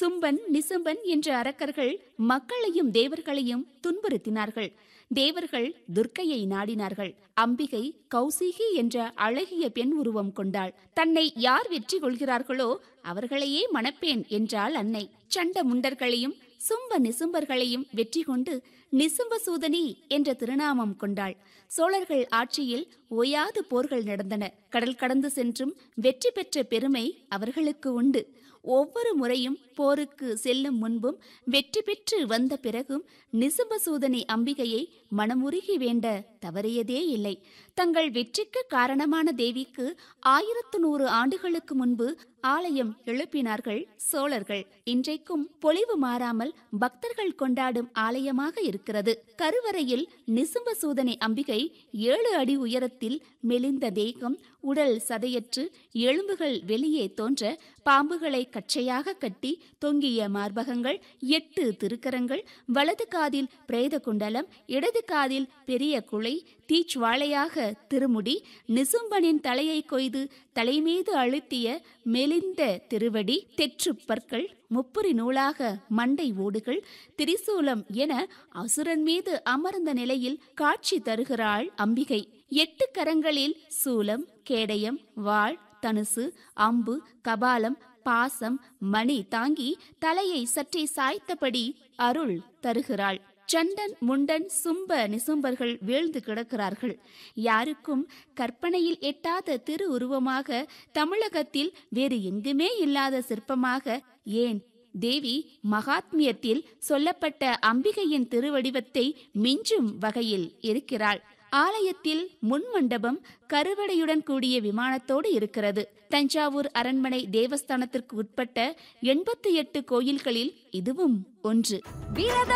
சும்பன் நிசும்பன் என்ற அரக்கர்கள் மக்களையும் தேவர்களையும் துன்புறுத்தினார்கள் தேவர்கள் துர்க்கையை நாடினார்கள் அம்பிகை கௌசிகி என்ற அழகிய பெண் உருவம் கொண்டாள் தன்னை யார் வெற்றி கொள்கிறார்களோ அவர்களையே மணப்பேன் என்றாள் அன்னை சண்ட முண்டர்களையும் சும்ப நிசும்பர்களையும் வெற்றி கொண்டு நிசும்பசூதனி என்ற திருநாமம் கொண்டாள் சோழர்கள் ஆட்சியில் ஓயாது போர்கள் நடந்தன கடல் கடந்து சென்றும் வெற்றி பெற்ற பெருமை அவர்களுக்கு உண்டு ஒவ்வொரு முறையும் போருக்கு செல்லும் முன்பும் வெற்றி பெற்று வந்த பிறகும் நிசும்பசூதனி அம்பிகையை மனமுருகி வேண்ட தவறியதே இல்லை தங்கள் வெற்றிக்கு காரணமான தேவிக்கு ஆயிரத்து நூறு ஆண்டுகளுக்கு முன்பு ஆலயம் எழுப்பினார்கள் சோழர்கள் இன்றைக்கும் பொலிவு மாறாமல் பக்தர்கள் கொண்டாடும் ஆலயமாக இருக்கிறது கருவறையில் நிசும்பசூதனை அம்பிகை ஏழு அடி உயரத்தில் மெலிந்த தேகம் உடல் சதையற்று எலும்புகள் வெளியே தோன்ற பாம்புகளை கச்சையாக கட்டி தொங்கிய மார்பகங்கள் எட்டு திருக்கரங்கள் வலது காதில் பிரேத குண்டலம் இடது காதில் பெரிய குலை தீச்சுவாளையாக திருமுடி நிசும்பனின் தலையை கொய்து தலைமீது அழுத்திய மெலிந்த திருவடி தெற்றுப் பற்கள் முப்புரி நூலாக மண்டை ஓடுகள் திரிசூலம் என அசுரன் மீது அமர்ந்த நிலையில் காட்சி தருகிறாள் அம்பிகை எட்டு கரங்களில் சூலம் கேடயம் வாள் தனுசு அம்பு கபாலம் பாசம் மணி தாங்கி தலையை சற்றே சாய்த்தபடி அருள் தருகிறாள் சண்டன் முண்டன் சும்ப நிசும்பர்கள் வீழ்ந்து கிடக்கிறார்கள் யாருக்கும் கற்பனையில் எட்டாத திரு உருவமாக தமிழகத்தில் வேறு எங்குமே இல்லாத சிற்பமாக ஏன் தேவி மகாத்மியத்தில் சொல்லப்பட்ட அம்பிகையின் திருவடிவத்தை மிஞ்சும் வகையில் இருக்கிறாள் ஆலயத்தில் முன் மண்டபம் கருவடையுடன் கூடிய விமானத்தோடு இருக்கிறது தஞ்சாவூர் அரண்மனை தேவஸ்தானத்திற்கு உட்பட்ட எண்பத்தி எட்டு கோயில்களில் இதுவும் ஒன்று